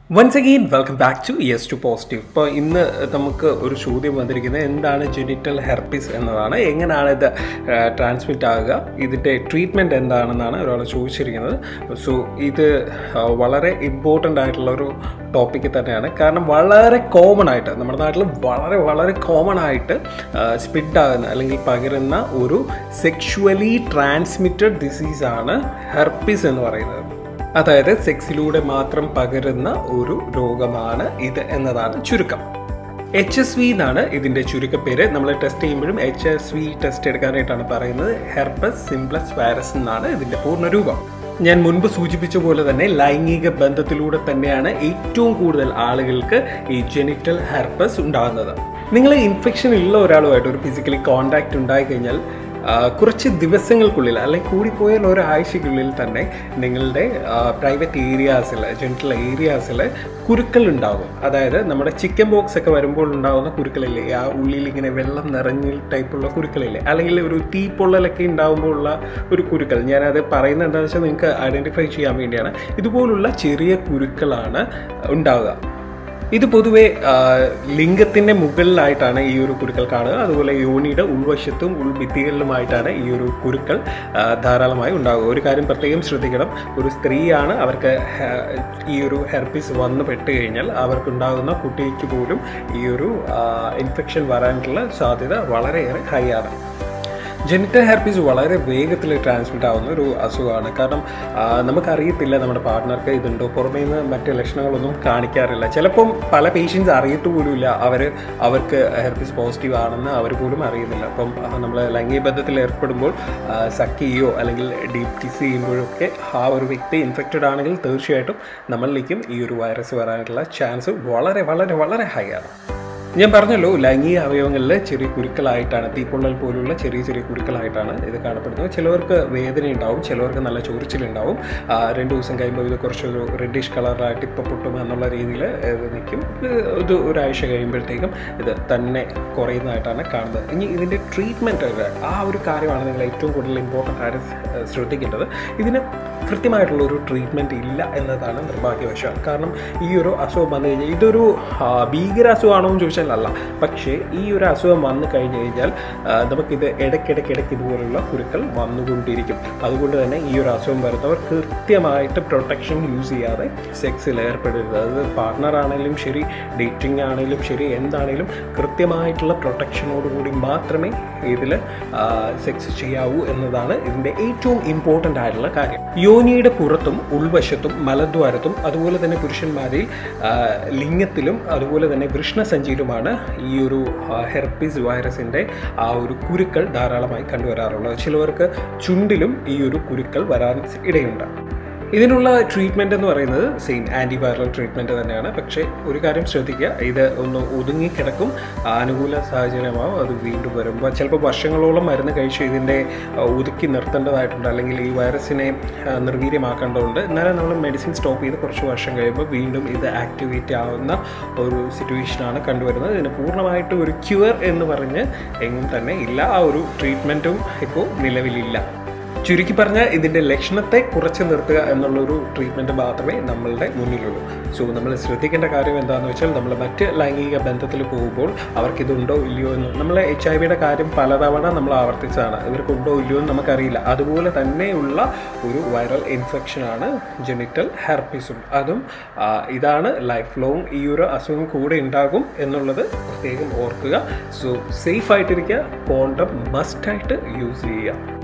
once again welcome back to yes to positive ഇപ്പോൾ ഇന്ന് നമുക്ക് ഒരു ചോദ്യം വന്നിരിക്കുന്നത് എന്താണ് ജെനിറ്റൽ ഹെർപ്പിസ് എന്നതാണ് എങ്ങനെയാണ് ഇത് ട്രാൻസ്മിറ്റ് ആകുക ഇതിൻ്റെ ട്രീറ്റ്മെൻറ്റ് എന്താണെന്നാണ് ഒരാൾ ചോദിച്ചിരിക്കുന്നത് സോ ഇത് ആ, വളരെ ഇമ്പോർട്ടൻ്റ് ആയിട്ടുള്ള ഒരു ടോപ്പിക്ക് തന്നെയാണ് കാരണം വളരെ കോമൺ ആയിട്ട് നമ്മുടെ നാട്ടിൽ വളരെ വളരെ കോമൺ ആയിട്ട് സ്പിഡ് ആകുന്ന അല്ലെങ്കിൽ പകരുന്ന ഒരു സെക്ഷുവലി ട്രാൻസ്മിറ്റഡ് ഡിസീസാണ് ഹെർപ്പിസ് എന്ന് പറയുന്നത് അതായത് സെക്സിലൂടെ മാത്രം പകരുന്ന ഒരു രോഗമാണ് ഇത് എന്നതാണ് ചുരുക്കം എച്ച് എസ് വി എന്നാണ് ഇതിൻ്റെ ചുരുക്കപ്പേര് നമ്മൾ ടെസ്റ്റ് ചെയ്യുമ്പോഴും എച്ച് എസ് വി ടെസ്റ്റ് എടുക്കാനായിട്ടാണ് പറയുന്നത് ഹെർപ്പസ് സിംപ്ലസ് വൈറസ് എന്നാണ് ഇതിൻ്റെ പൂർണ്ണരൂപം ഞാൻ മുൻപ് സൂചിപ്പിച്ച പോലെ തന്നെ ലൈംഗിക ബന്ധത്തിലൂടെ തന്നെയാണ് ഏറ്റവും കൂടുതൽ ആളുകൾക്ക് ഈ ജെനിറ്റൽ ഹെർപ്പസ് ഉണ്ടാകുന്നത് നിങ്ങൾ ഇൻഫെക്ഷൻ ഉള്ള ഒരാളുമായിട്ട് ഒരു ഫിസിക്കലി കോണ്ടാക്ട് ഉണ്ടായി കഴിഞ്ഞാൽ ആ, കുറച്ച് ദിവസങ്ങൾക്കുള്ളിൽ അല്ലെങ്കിൽ കൂടിപ്പോയാൽ ഒരാഴ്ചയ്ക്കുള്ളിൽ തന്നെ നിങ്ങളുടെ പ്രൈവറ്റ് ഏരിയാസിൽ ജെനിറ്റൽ ഏരിയാസിൽ കുരുക്കൾ ഉണ്ടാകും അതായത് നമ്മുടെ ചിക്കൻ ബോക്സ് ഒക്കെ വരുമ്പോൾ ഉണ്ടാകുന്ന കുരുക്കളില്ലേ ആ ഉള്ളിൽ ഇങ്ങനെ വെള്ളം നിറഞ്ഞ ടൈപ്പുള്ള കുരുക്കളില്ലേ അല്ലെങ്കിൽ ഒരു തീപ്പൊള്ളലൊക്കെ ഉണ്ടാകുമ്പോൾ ഉള്ള ഒരു കുരുക്കൾ ഞാനത് പറയുന്നത് എന്താണെന്ന് വെച്ചാൽ നിങ്ങൾക്ക് ഐഡൻറ്റിഫൈ ചെയ്യാൻ വേണ്ടിയാണ് ഇതുപോലുള്ള ചെറിയ കുരുക്കളാണ് ഉണ്ടാവുക ഇത് പൊതുവെ ആ, ലിംഗത്തിന്റെ മുകളിലായിട്ടാണ് ഈ ഒരു കുരുക്കൾ കാണുക അതുപോലെ യോനിയുടെ ഉൾവശത്തും ഉൾഭിത്തികളിലുമായിട്ടാണ് ഈ ഒരു കുരുക്കൾ ആ, ധാരാളമായി ഉണ്ടാകുക ഒരു കാര്യം പ്രത്യേകം ശ്രദ്ധിക്കണം ഒരു സ്ത്രീയാണ് അവർക്ക് ഹെ- ഈ ഒരു ഹെർപ്പിസ് വന്നു പെട്ട് കഴിഞ്ഞാൽ അവർക്കുണ്ടാകുന്ന കുട്ടിക്ക് പോലും ഈ ഒരു ഇൻഫെക്ഷൻ വരാനുള്ള സാധ്യത വളരെയേറെ ഹൈ ആണ് ജെനിറ്റൽ ഹെർപ്പീസ് വളരെ വേഗത്തിൽ ട്രാൻസ്മിറ്റ് ആവുന്ന ഒരു അസുഖമാണ് കാരണം ആ, നമുക്കറിയത്തില്ല നമ്മുടെ പാർട്ട്ണർക്ക് ഇതുണ്ടോ പുറമേ നിന്ന് മറ്റ് ലക്ഷണങ്ങളൊന്നും കാണിക്കാറില്ല ചിലപ്പം പല പേഷ്യൻസ് അറിയത്തു പോലുമില്ല അവർ അവർക്ക് ഹെർപ്പീസ് പോസിറ്റീവ് ആണെന്ന് അവർ പോലും അറിയുന്നില്ല അപ്പം നമ്മൾ ലൈംഗിക ബന്ധത്തിൽ ഏർപ്പെടുമ്പോൾ സക്ക് ചെയ്യുകയോ അല്ലെങ്കിൽ ഡീപ് കിസ് ചെയ്യുമ്പോഴൊക്കെ ആ ഒരു വ്യക്തി ഇൻഫെക്റ്റഡ് ആണെങ്കിൽ തീർച്ചയായിട്ടും നമ്മളിലേക്കും ഈ ഒരു വൈറസ് വരാനുള്ള ചാൻസ് വളരെ വളരെ വളരെ ഹൈ ആണ് ഞാൻ പറഞ്ഞല്ലോ ലൈംഗിക അവയവങ്ങളിൽ ചെറിയ കുരുക്കളായിട്ടാണ് തീപ്പൊള്ളൽ പോലുള്ള ചെറിയ ചെറിയ കുരുക്കളായിട്ടാണ് ഇത് കാണപ്പെടുന്നത് ചിലവർക്ക് വേദന ഉണ്ടാവും ചിലവർക്ക് നല്ല ചൊറിച്ചിലുണ്ടാവും ആ, രണ്ട് ദിവസം കഴിയുമ്പോൾ ഇത് കുറച്ചൊരു റെഡിഷ് കളറായിട്ട് ഇപ്പം പൊട്ടും എന്നുള്ള രീതിയിൽ ഇത് നിൽക്കും ഇത് ഇത് ഒരാഴ്ച കഴിയുമ്പോഴത്തേക്കും ഇത് തന്നെ കുറയുന്നതായിട്ടാണ് കാണുന്നത് ഇനി ഇതിൻ്റെ ട്രീറ്റ്മെൻറ്റ് ആ ഒരു കാര്യമാണ് നിങ്ങൾ ഏറ്റവും കൂടുതൽ ഇമ്പോർട്ടൻ്റ് ആയിട്ട് സ്- ശ്രദ്ധിക്കേണ്ടത് ഇതിന് കൃത്യമായിട്ടുള്ള ഒരു ട്രീറ്റ്മെൻറ്റ് ഇല്ല എന്നതാണ് നിർഭാഗ്യവശാൽ കാരണം ഈ ഒരു അസുഖം വന്നു കഴിഞ്ഞാൽ ഇതൊരു ആ, ഭീകര അസുഖമാണോ എന്ന് ചോദിച്ചാൽ അല്ല പക്ഷേ ഈ ഒരു അസുഖം വന്നു കഴിഞ്ഞ് കഴിഞ്ഞാൽ ആ, നമുക്കിത് ഇടയ്ക്കിടയ്ക്ക് ഇടയ്ക്ക് ഇതുപോലുള്ള കുരുക്കൾ വന്നുകൊണ്ടിരിക്കും അതുകൊണ്ട് തന്നെ ഈ ഒരു അസുഖം വരുന്നവർ കൃത്യമായിട്ട് പ്രൊട്ടക്ഷൻ യൂസ് ചെയ്യാതെ സെക്സിൽ ഏർപ്പെടരുത് അത് പാർട്ട്ണർ ആണെങ്കിലും ശരി ഡേറ്റിംഗ് ആണെങ്കിലും ശരി എന്താണെങ്കിലും കൃത്യമായിട്ടുള്ള പ്രൊട്ടക്ഷനോടുകൂടി മാത്രമേ ഇതിൽ സെക്സ് ചെയ്യാവൂ എന്നതാണ് ഇതിൻ്റെ ഏറ്റവും ഇമ്പോർട്ടൻ്റ് ആയിട്ടുള്ള കാര്യം യോനിയുടെ പുറത്തും ഉൾവശത്തും മലദ്വാരത്തും അതുപോലെ തന്നെ പുരുഷന്മാരിൽ ആ, ലിംഗത്തിലും അതുപോലെ തന്നെ വൃഷ്ണസഞ്ചിയിലുമാണ് ഈ ഒരു ഹെർപ്പിസ് വൈറസിൻ്റെ ആ ഒരു കുരുക്കൾ ധാരാളമായി കണ്ടുവരാറുള്ളത് ചിലവർക്ക് ചുണ്ടിലും ഈ ഒരു കുരുക്കൾ വരാൻ ഇടയുണ്ട് ഇതിനുള്ള ട്രീറ്റ്മെൻ്റ് എന്ന് പറയുന്നത് സെയിം ആൻറ്റിവൈറൽ ട്രീറ്റ്മെൻറ്റ് തന്നെയാണ് പക്ഷേ ഒരു കാര്യം ശ്രദ്ധിക്കുക ഇത് ഒന്ന് ഒതുങ്ങിക്കിടക്കും അനുകൂല സാഹചര്യമാവും അത് വീണ്ടും വരുമ്പോൾ ചിലപ്പോൾ വർഷങ്ങളോളം മരുന്ന് കഴിച്ച് ഇതിൻ്റെ ആ, ഒതുക്കി നിർത്തേണ്ടതായിട്ടുണ്ട് അല്ലെങ്കിൽ ഈ വൈറസിനെ ആ, നിർവീര്യമാക്കേണ്ടതുണ്ട് എന്നാലും നമ്മൾ മെഡിസിൻ സ്റ്റോപ്പ് ചെയ്ത് കുറച്ച് വർഷം കഴിയുമ്പോൾ വീണ്ടും ഇത് ആക്ടിവേറ്റ് ആവുന്ന ഒരു സിറ്റുവേഷനാണ് കണ്ടുവരുന്നത് ഇതിന് പൂർണ്ണമായിട്ട് ഒരു ക്യൂർ എന്ന് പറഞ്ഞ് എങ്ങും തന്നെ ഇല്ല ആ ഒരു ട്രീറ്റ്മെൻറ്റും ഇപ്പോൾ നിലവിലില്ല ചുരുക്കി പറഞ്ഞാൽ ഇതിൻ്റെ ലക്ഷണത്തെ കുറച്ച് നിർത്തുക എന്നുള്ളൊരു ട്രീറ്റ്മെൻറ്റ് മാത്രമേ നമ്മളുടെ മുന്നിലുള്ളൂ സോ നമ്മൾ ശ്രദ്ധിക്കേണ്ട കാര്യം എന്താണെന്ന് വെച്ചാൽ നമ്മൾ മറ്റ് ലൈംഗിക ബന്ധത്തിൽ പോകുമ്പോൾ അവർക്കിതുണ്ടോ ഇല്ലയോ എന്ന് നമ്മൾ എച്ച് ഐ വിയുടെ കാര്യം പലതവണ നമ്മൾ ആവർത്തിച്ചതാണ് ഇവർക്കുണ്ടോ ഇല്ലയോ എന്ന് നമുക്കറിയില്ല അതുപോലെ തന്നെയുള്ള ഒരു വൈറൽ ഇൻഫെക്ഷനാണ് ജെനിറ്റൽ ഹെർപ്പിസും അതും ആ, ഇതാണ് ലൈഫ് ലോങ് ഈ ഒരു അസുഖം കൂടെ ഉണ്ടാകും എന്നുള്ളത് പ്രത്യേകം ഓർക്കുക സോ സേഫ് ആയിട്ടിരിക്കുക കോണ്ടം മസ്റ്റായിട്ട് യൂസ് ചെയ്യുക